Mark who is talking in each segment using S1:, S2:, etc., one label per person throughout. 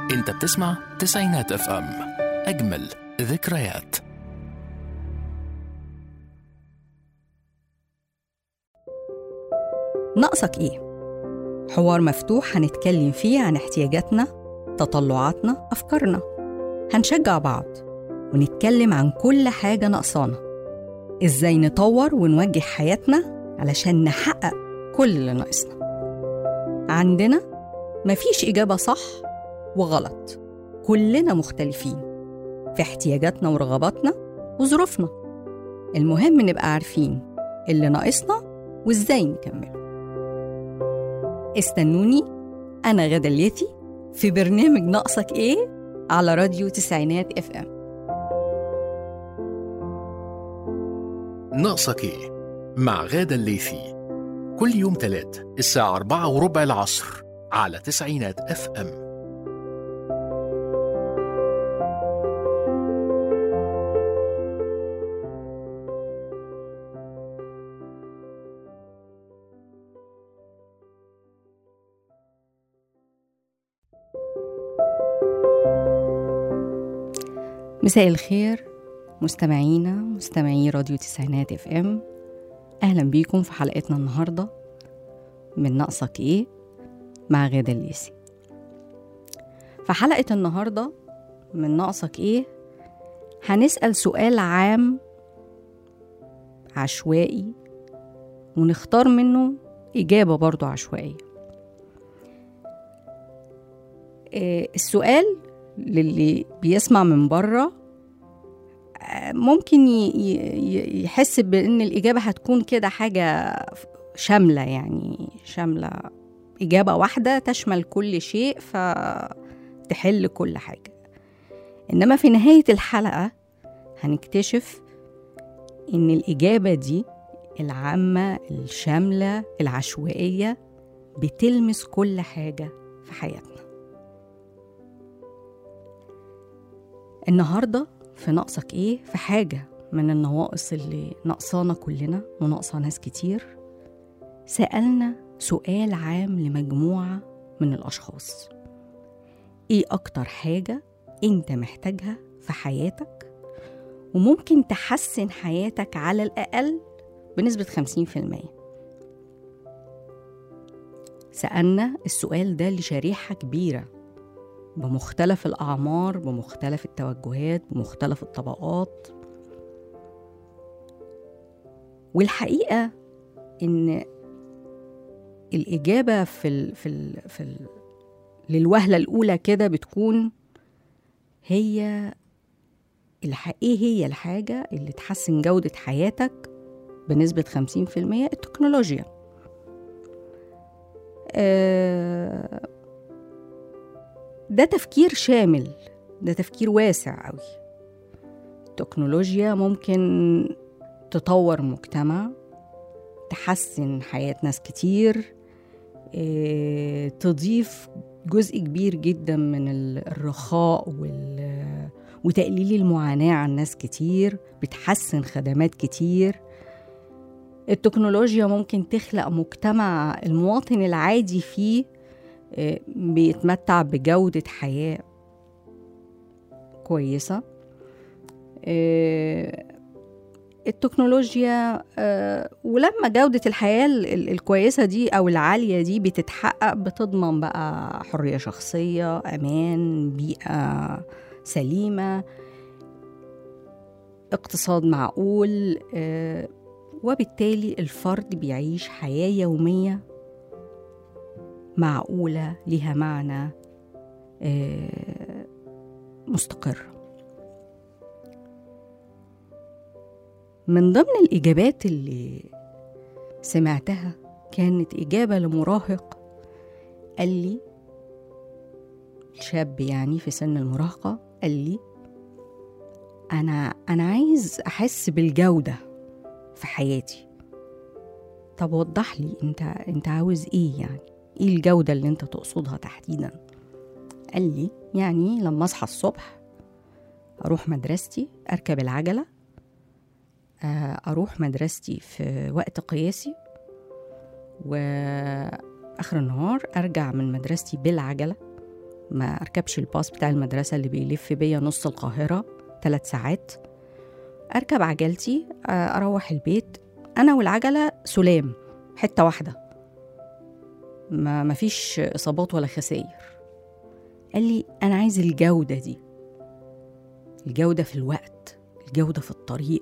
S1: انت بتسمع تسعينات اف ام اجمل ذكريات
S2: ناقصك إيه؟ حوار مفتوح هنتكلم فيه عن احتياجاتنا تطلعاتنا أفكارنا هنشجع بعض ونتكلم عن كل حاجة ناقصانا إزاي نطور ونوجه حياتنا علشان نحقق كل اللي ناقصنا عندنا مفيش إجابة صح وغلط كلنا مختلفين في احتياجاتنا ورغباتنا وظروفنا المهم نبقى عارفين اللي ناقصنا وإزاي نكمله استنوني أنا غدا الليثي في برنامج ناقصك إيه على راديو تسعينات اف ام
S1: ناقصك ايه مع غادة الليثي كل يوم تلات الساعة أربعة وربع العصر على تسعينات اف ام
S2: مساء الخير مستمعينا مستمعي راديو تسعينات اف ام اهلا بيكم في حلقتنا النهارده من ناقصك ايه مع غادة الليسي في حلقة النهارده من ناقصك ايه هنسأل سؤال عام عشوائي ونختار منه إجابة برضو عشوائية آه، السؤال للي بيسمع من بره آه، ممكن ي- ي- يحس بان الاجابه هتكون كده حاجه شامله يعني شامله اجابه واحده تشمل كل شيء فتحل كل حاجه انما في نهايه الحلقه هنكتشف ان الاجابه دي العامه الشامله العشوائيه بتلمس كل حاجه في حياتنا النهارده في ناقصك ايه في حاجه من النواقص اللي ناقصانا كلنا وناقصه ناس كتير سالنا سؤال عام لمجموعه من الاشخاص ايه اكتر حاجه انت محتاجها في حياتك وممكن تحسن حياتك على الاقل بنسبه 50% سالنا السؤال ده لشريحه كبيره بمختلف الأعمار بمختلف التوجهات بمختلف الطبقات والحقيقة إن الإجابة في ال في ال في ال للوهلة الأولى كده بتكون هي الح... إيه هي الحاجة اللي تحسن جودة حياتك بنسبة 50% التكنولوجيا آه ده تفكير شامل ده تفكير واسع قوي التكنولوجيا ممكن تطور مجتمع تحسن حياة ناس كتير إيه، تضيف جزء كبير جدا من ال- الرخاء وال وتقليل المعاناة عن ناس كتير بتحسن خدمات كتير التكنولوجيا ممكن تخلق مجتمع المواطن العادي فيه آه، بيتمتع بجودة حياة كويسة آه، التكنولوجيا آه، ولما جودة الحياة ال- ال- الكويسة دي أو العالية دي بتتحقق بتضمن بقى حرية شخصية أمان بيئة سليمة اقتصاد معقول آه، وبالتالي الفرد بيعيش حياة يومية معقولة لها معنى آه، مستقر من ضمن الإجابات اللي سمعتها كانت إجابة لمراهق قال لي شاب يعني في سن المراهقة قال لي أنا أنا عايز أحس بالجودة في حياتي طب وضح لي أنت أنت عاوز إيه يعني ايه الجودة اللي انت تقصدها تحديدا قال لي يعني لما اصحى الصبح اروح مدرستي اركب العجلة آه، اروح مدرستي في وقت قياسي واخر النهار ارجع من مدرستي بالعجلة ما اركبش الباص بتاع المدرسه اللي بيلف بيا نص القاهره ثلاث ساعات اركب عجلتي آه، اروح البيت انا والعجله سلام حته واحده ما مفيش اصابات ولا خسائر قال لي انا عايز الجوده دي الجوده في الوقت الجوده في الطريق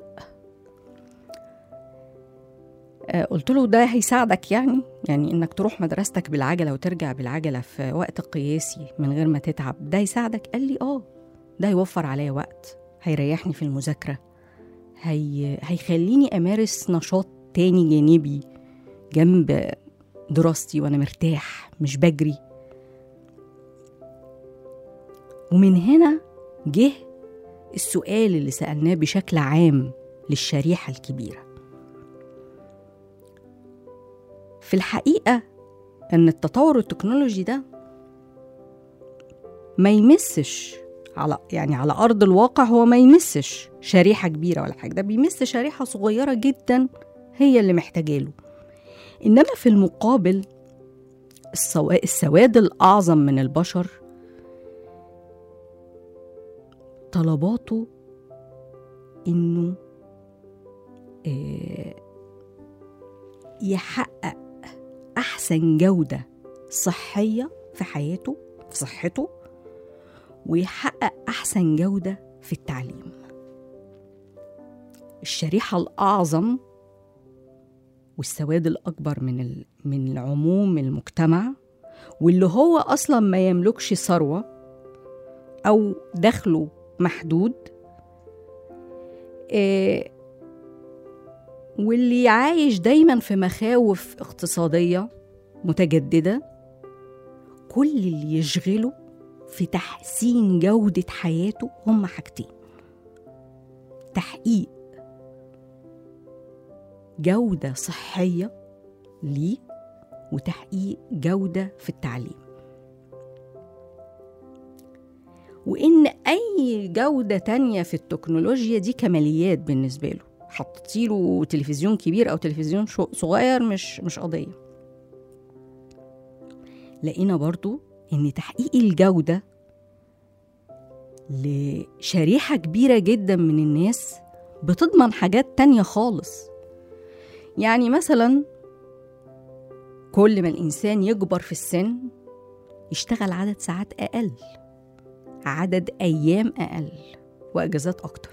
S2: آه، قلت له ده هيساعدك يعني يعني انك تروح مدرستك بالعجله وترجع بالعجله في وقت قياسي من غير ما تتعب ده يساعدك قال لي اه ده هيوفر عليا وقت هيريحني في المذاكره هي... هيخليني امارس نشاط تاني جانبي جنب دراستي وانا مرتاح مش بجري ومن هنا جه السؤال اللي سألناه بشكل عام للشريحة الكبيرة في الحقيقة أن التطور التكنولوجي ده ما يمسش على يعني على أرض الواقع هو ما يمسش شريحة كبيرة ولا حاجة ده بيمس شريحة صغيرة جدا هي اللي محتاجاله إنما في المقابل السوا- السواد الأعظم من البشر طلباته إنه آه، يحقق أحسن جودة صحية في حياته في صحته ويحقق أحسن جودة في التعليم الشريحة الأعظم والسواد الأكبر من ال- من عموم المجتمع واللي هو أصلا ما يملكش ثروة أو دخله محدود آه، واللي عايش دايما في مخاوف اقتصادية متجددة كل اللي يشغله في تحسين جودة حياته هم حاجتين تحقيق جودة صحية ليه وتحقيق جودة في التعليم وإن أي جودة تانية في التكنولوجيا دي كماليات بالنسبة له حطيتيله تلفزيون كبير أو تلفزيون شو- صغير مش مش قضية لقينا برضو إن تحقيق الجودة لشريحة كبيرة جدا من الناس بتضمن حاجات تانية خالص يعني مثلا كل ما الإنسان يكبر في السن يشتغل عدد ساعات أقل عدد أيام أقل وأجازات أكتر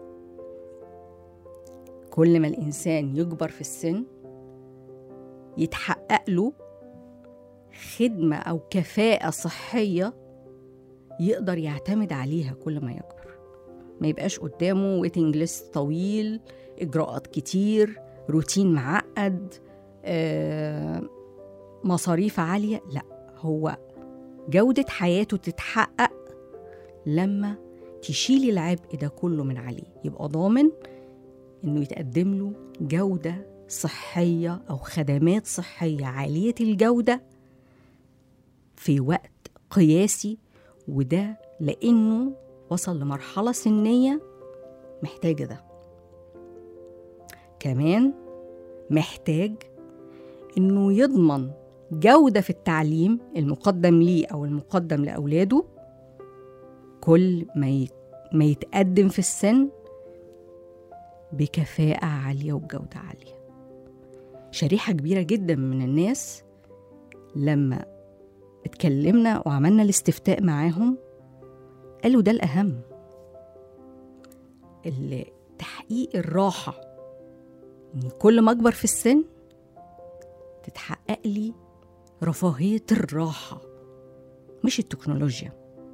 S2: كل ما الإنسان يكبر في السن يتحقق له خدمة أو كفاءة صحية يقدر يعتمد عليها كل ما يكبر ما يبقاش قدامه ويتنج ليست طويل إجراءات كتير روتين معقد آه، مصاريف عالية لا هو جودة حياته تتحقق لما تشيلي العبء ده كله من عليه يبقى ضامن انه يتقدم له جودة صحية أو خدمات صحية عالية الجودة في وقت قياسي وده لأنه وصل لمرحلة سنية محتاجة ده كمان محتاج إنه يضمن جودة في التعليم المقدم ليه أو المقدم لأولاده كل ما يت- ما يتقدم في السن بكفاءة عالية وبجودة عالية شريحة كبيرة جدا من الناس لما اتكلمنا وعملنا الاستفتاء معاهم قالوا ده الأهم اللي تحقيق الراحة إن كل ما أكبر في السن تتحقق لي رفاهية الراحة مش التكنولوجيا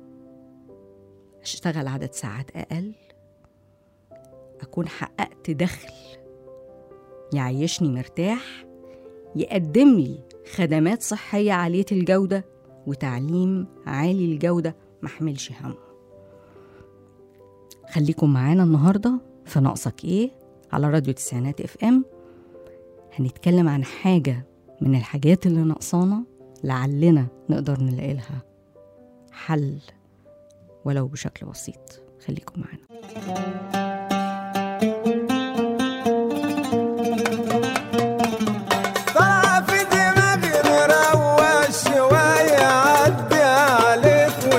S2: أشتغل عدد ساعات أقل أكون حققت دخل يعيشني مرتاح يقدم لي خدمات صحية عالية الجودة وتعليم عالي الجودة محملش هم خليكم معانا النهاردة في ناقصك ايه على راديو تسعينات اف ام هنتكلم عن حاجة من الحاجات اللي ناقصانا لعلنا نقدر نلاقي لها حل ولو بشكل بسيط خليكم معانا
S3: طلع في دماغي مروش شوية عدي عليك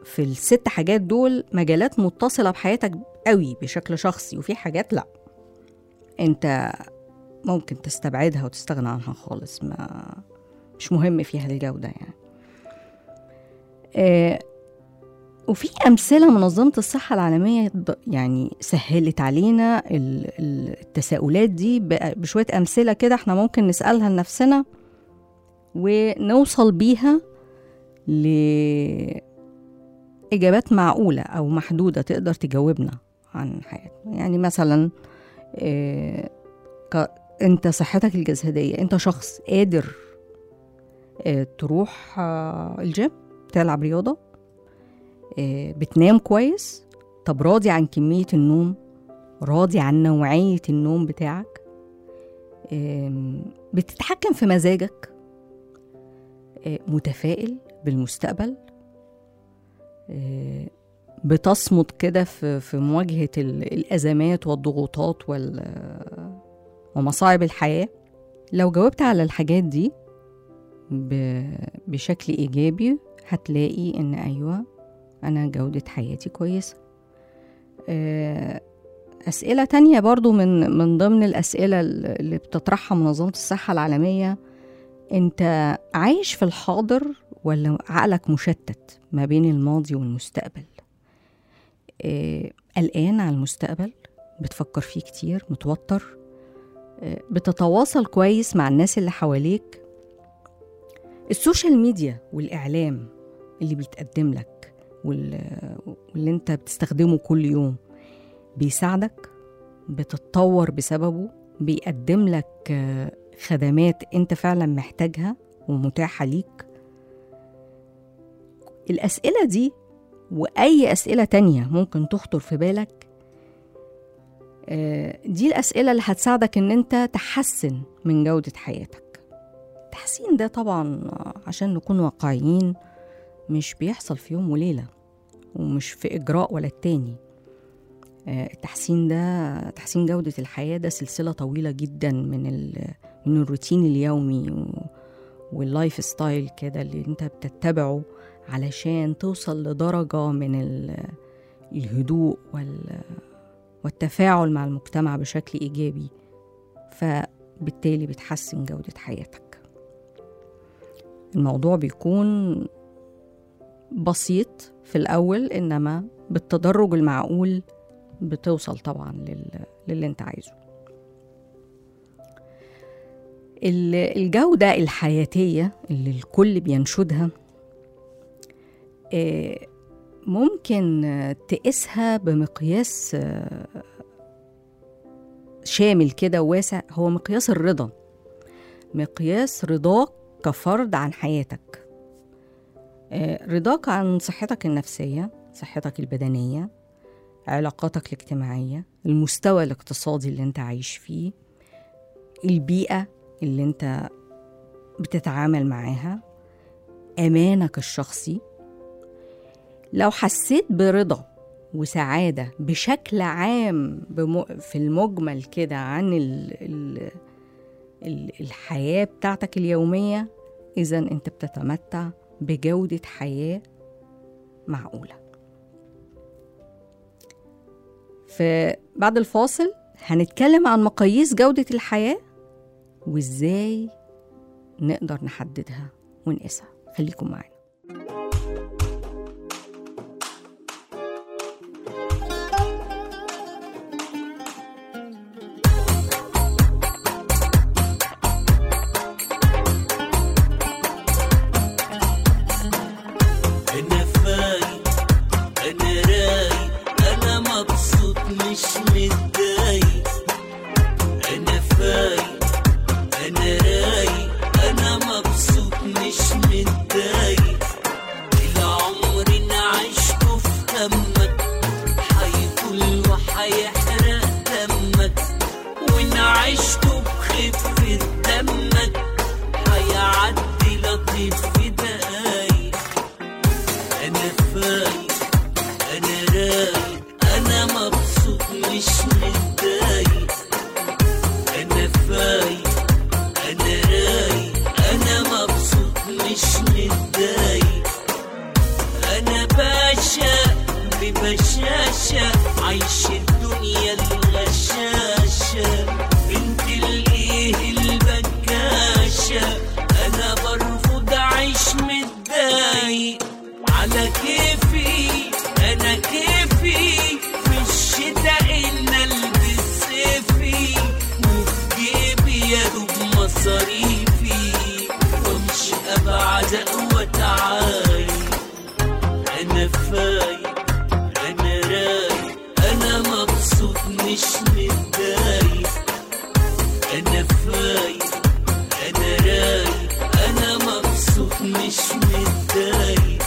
S2: في الست حاجات دول مجالات متصلة بحياتك قوي بشكل شخصي وفي حاجات لا انت ممكن تستبعدها وتستغنى عنها خالص ما مش مهم فيها الجودة يعني آه وفي أمثلة منظمة الصحة العالمية ض- يعني سهلت علينا ال- ال- التساؤلات دي ب- بشوية أمثلة كده احنا ممكن نسألها لنفسنا ونوصل بيها لإجابات معقولة أو محدودة تقدر تجاوبنا عن حياتنا يعني مثلا آه، ك- أنت صحتك الجسدية أنت شخص قادر آه، تروح آه، الجيم تلعب رياضة آه، بتنام كويس طب راضي عن كمية النوم راضي عن نوعية النوم بتاعك آم، بتتحكم في مزاجك آه، متفائل بالمستقبل آه، بتصمد كده في في مواجهة ال- الأزمات والضغوطات وال- ومصاعب الحياة لو جاوبت على الحاجات دي ب- بشكل إيجابي هتلاقي إن أيوة أنا جودة حياتي كويسة آه، أسئلة تانية برضو من من ضمن الأسئلة اللي بتطرحها منظمة الصحة العالمية أنت عايش في الحاضر ولا عقلك مشتت ما بين الماضي والمستقبل آه، قلقان على المستقبل بتفكر فيه كتير متوتر آه، بتتواصل كويس مع الناس اللي حواليك السوشيال ميديا والإعلام اللي بيتقدم لك وال- واللي انت بتستخدمه كل يوم بيساعدك بتتطور بسببه بيقدم لك آه، خدمات انت فعلا محتاجها ومتاحة ليك الأسئلة دي وأي أسئلة تانية ممكن تخطر في بالك آه، دي الأسئلة اللي هتساعدك إن أنت تحسن من جودة حياتك التحسين ده طبعا آه، عشان نكون واقعيين مش بيحصل في يوم وليلة ومش في إجراء ولا التاني آه، التحسين ده تحسين جودة الحياة ده سلسلة طويلة جدا من ال من الروتين اليومي و- واللايف ستايل كده اللي انت بتتبعه علشان توصل لدرجة من ال- الهدوء وال والتفاعل مع المجتمع بشكل إيجابي فبالتالي بتحسن جودة حياتك الموضوع بيكون بسيط في الأول إنما بالتدرج المعقول بتوصل طبعا لل... للي انت عايزه ال- الجودة الحياتية اللي الكل بينشدها آه، ممكن آه، تقيسها بمقياس آه، شامل كده واسع هو مقياس الرضا مقياس رضاك كفرد عن حياتك آه، رضاك عن صحتك النفسية صحتك البدنية علاقاتك الاجتماعية المستوى الاقتصادي اللي انت عايش فيه البيئة اللي انت بتتعامل معاها أمانك الشخصي لو حسيت برضا وسعادة بشكل عام بم... في المجمل كده عن ال... ال... ال... الحياة بتاعتك اليومية إذا أنت بتتمتع بجودة حياة معقولة فبعد الفاصل هنتكلم عن مقاييس جودة الحياة وإزاي نقدر نحددها ونقيسها خليكم معانا
S4: انا فايق انا رايق انا مبسوط مش متضايق انا فايق انا رايق انا مبسوط مش متضايق مصاريفي وامشي ابعد واتعاي انا فايق انا رايق انا مبسوط مش متضايق انا فايق انا رايق انا مبسوط مش متضايق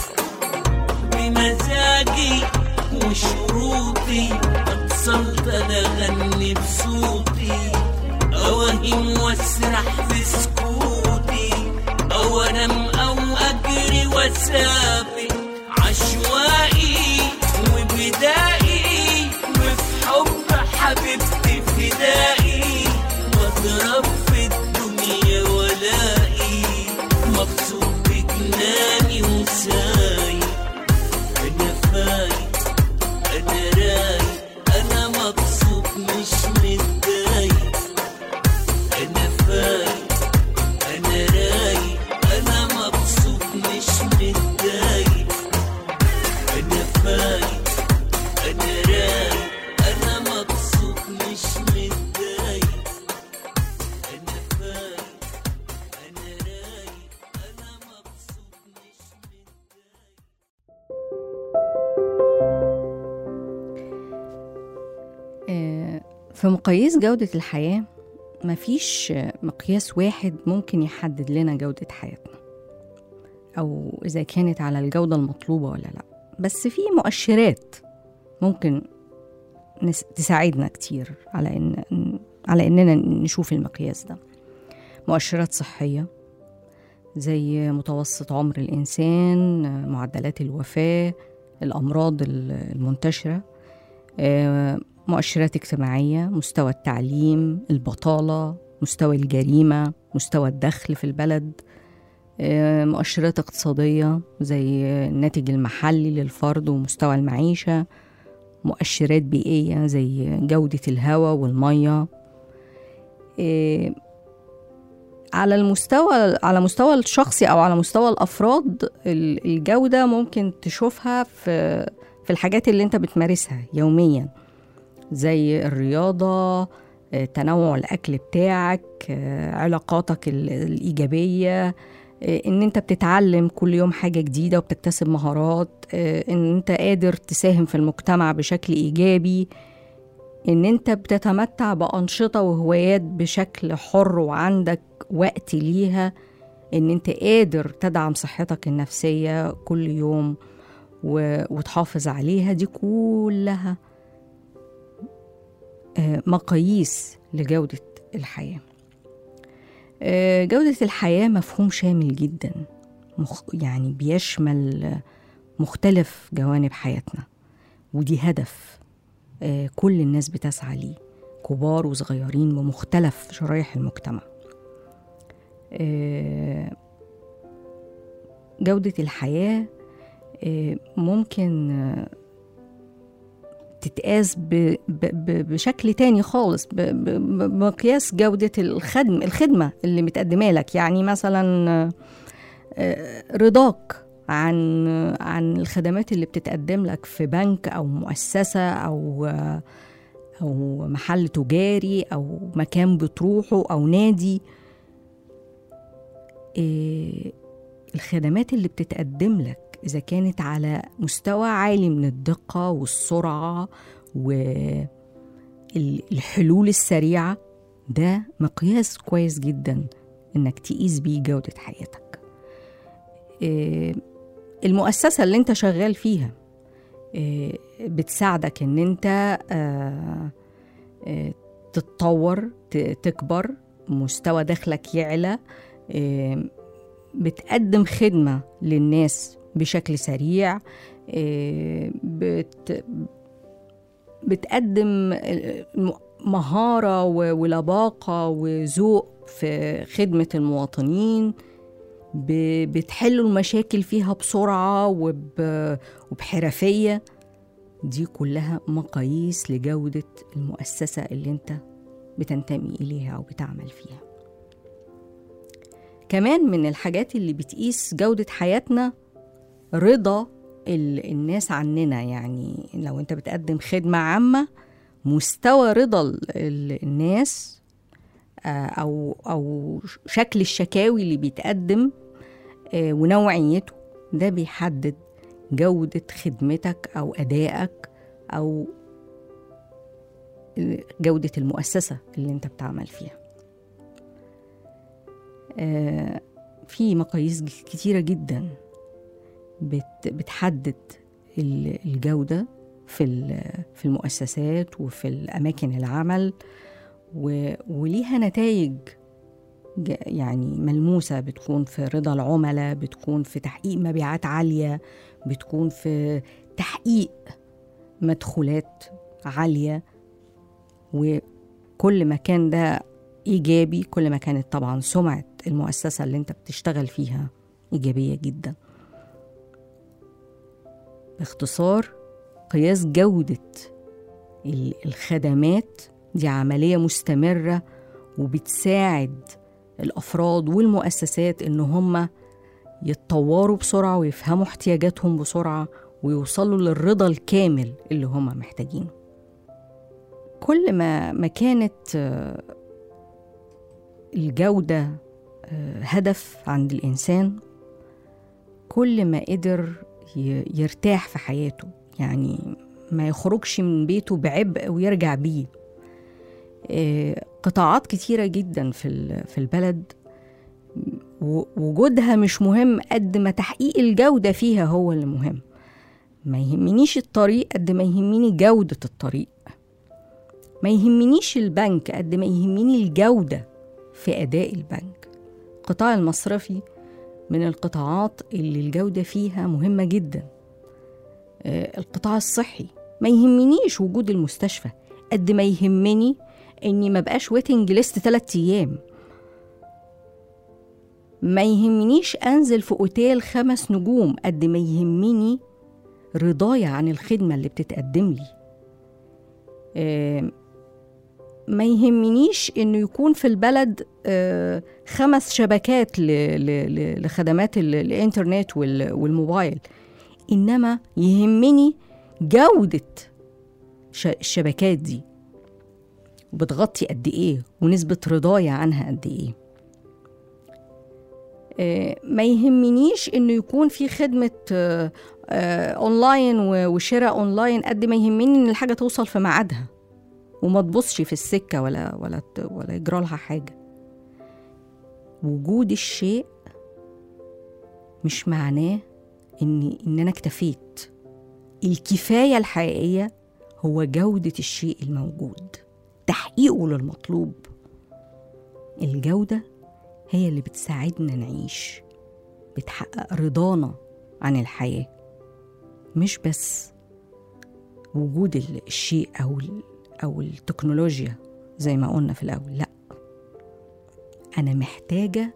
S4: بمزاجي وشروطي اتصلت انا اغني بصوتي اوهم واسرح في سكوتي او انام او اجري واسابق عشوائي وبدائي وفي حب حبيبتي فدائي واضرب في الدنيا ولائي مبسوط بجناني وسايق انا فايق انا رايق انا مبسوط مش متضايق انا فايق انا رايق انا مبسوط مش متضايق انا فايق انا رايق انا مبسوط مش متضايق انا فايق انا رايق انا مبسوط مش متضايق
S2: آه، في مقاييس جودة الحياة مفيش مقياس واحد ممكن يحدد لنا جودة حياتنا أو إذا كانت على الجودة المطلوبة ولا لأ بس في مؤشرات ممكن نس- تساعدنا كتير على إن على إننا نشوف المقياس ده مؤشرات صحية زي متوسط عمر الإنسان معدلات الوفاة الأمراض المنتشرة آه، مؤشرات اجتماعية مستوى التعليم البطالة مستوى الجريمة مستوى الدخل في البلد آه، مؤشرات اقتصادية زي الناتج المحلي للفرد ومستوى المعيشة مؤشرات بيئية زي جودة الهواء والمية آه، على المستوى على مستوى الشخصي او على مستوى الافراد ال- الجوده ممكن تشوفها في في الحاجات اللي انت بتمارسها يوميا زي الرياضه آه، تنوع الاكل بتاعك آه، علاقاتك ال- الايجابيه آه، ان انت بتتعلم كل يوم حاجه جديده وبتكتسب مهارات آه، ان انت قادر تساهم في المجتمع بشكل ايجابي ان انت بتتمتع بانشطه وهوايات بشكل حر وعندك وقت ليها ان انت قادر تدعم صحتك النفسيه كل يوم و... وتحافظ عليها دي كلها آه، مقاييس لجوده الحياه آه، جوده الحياه مفهوم شامل جدا مخ... يعني بيشمل مختلف جوانب حياتنا ودي هدف آه، كل الناس بتسعى ليه كبار وصغيرين بمختلف شرايح المجتمع آه، جودة الحياة آه، ممكن آه، تتقاس ب- ب- ب- بشكل تاني خالص ب- ب- ب- بمقياس جودة الخدم الخدمة اللي متقدمة لك يعني مثلا آه، آه، رضاك عن عن الخدمات اللي بتتقدم لك في بنك او مؤسسه او آه، او محل تجاري او مكان بتروحه او نادي إيه الخدمات اللي بتتقدم لك اذا كانت على مستوى عالي من الدقه والسرعه والحلول السريعه ده مقياس كويس جدا انك تقيس بيه جوده حياتك إيه المؤسسه اللي انت شغال فيها إيه بتساعدك ان انت آه، آه، تتطور ت- تكبر مستوى دخلك يعلى آه، بتقدم خدمة للناس بشكل سريع آه، بت بتقدم آه، م- مهارة و- ولباقة وذوق في خدمة المواطنين ب- بتحلوا المشاكل فيها بسرعة وب- وبحرفية دي كلها مقاييس لجودة المؤسسة اللي انت بتنتمي إليها أو بتعمل فيها كمان من الحاجات اللي بتقيس جودة حياتنا رضا ال- الناس عننا يعني لو انت بتقدم خدمة عامة مستوى رضا ال- ال- الناس آه، او او شكل الشكاوي اللي بيتقدم آه، ونوعيته ده بيحدد جودة خدمتك أو أدائك أو جودة المؤسسة اللي أنت بتعمل فيها آه، في مقاييس ج- كتيرة جدا بت- بتحدد ال- الجودة في ال- في المؤسسات وفي الأماكن العمل و- وليها نتائج ج- يعني ملموسة بتكون في رضا العملاء بتكون في تحقيق مبيعات عالية بتكون في تحقيق مدخولات عالية وكل ما كان ده إيجابي كل ما كانت طبعا سمعة المؤسسة اللي انت بتشتغل فيها إيجابية جدا باختصار قياس جودة ال- الخدمات دي عملية مستمرة وبتساعد الأفراد والمؤسسات إن هم يتطوروا بسرعة ويفهموا احتياجاتهم بسرعة ويوصلوا للرضا الكامل اللي هم محتاجينه كل ما ما كانت آه، الجودة آه، هدف عند الإنسان كل ما قدر ي- يرتاح في حياته يعني ما يخرجش من بيته بعبء ويرجع بيه آه، قطاعات كتيرة جدا في ال- في البلد و- وجودها مش مهم قد ما تحقيق الجودة فيها هو اللي مهم ما يهمنيش الطريق قد ما يهمني جودة الطريق ما يهمنيش البنك قد ما يهمني الجودة في أداء البنك القطاع المصرفي من القطاعات اللي الجودة فيها مهمة جدا آه، القطاع الصحي ما يهمنيش وجود المستشفى قد ما يهمني اني ما بقاش ويتنج ليست تلات ايام ما يهمنيش انزل في اوتيل خمس نجوم قد ما يهمني رضايا عن الخدمة اللي بتتقدم لي آه، ما يهمنيش انه يكون في البلد آه، خمس شبكات ل- ل- ل- لخدمات ال- الانترنت وال- والموبايل انما يهمني جودة ش- الشبكات دي بتغطي قد ايه ونسبة رضايا عنها قد ايه آه، ما يهمنيش انه يكون في خدمة آه، آه، اونلاين و- وشراء اونلاين قد ما يهمني ان الحاجة توصل في ميعادها وما تبصش في السكة ولا ولا ت- ولا يجرى لها حاجة وجود الشيء مش معناه ان ان انا اكتفيت الكفاية الحقيقية هو جودة الشيء الموجود تحقيقه للمطلوب الجودة هي اللي بتساعدنا نعيش بتحقق رضانا عن الحياة مش بس وجود ال- الشيء أو ال- أو التكنولوجيا زي ما قلنا في الأول لأ أنا محتاجة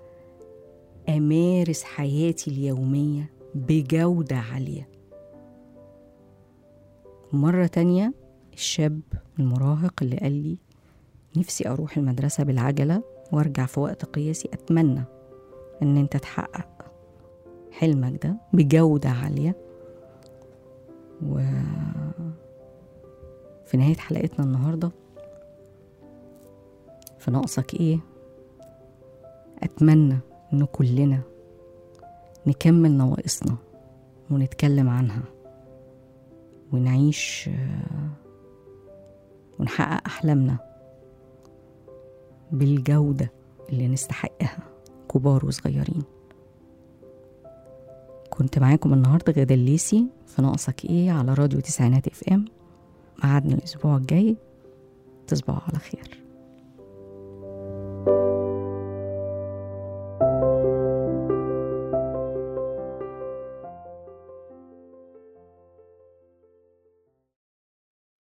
S2: أمارس حياتي اليومية بجودة عالية مرة تانية الشاب المراهق اللي قال لي نفسي أروح المدرسة بالعجلة وأرجع في وقت قياسي أتمنى إن أنت تحقق حلمك ده بجودة عالية و في نهاية حلقتنا النهاردة في ناقصك إيه أتمنى إن كلنا نكمل نواقصنا ونتكلم عنها ونعيش آه، ونحقق أحلامنا بالجودة اللي نستحقها كبار وصغيرين كنت معاكم النهاردة غدا الليسي في ناقصك ايه على راديو تسعينات اف ام ميعادنا الأسبوع الجاي تصبحوا على خير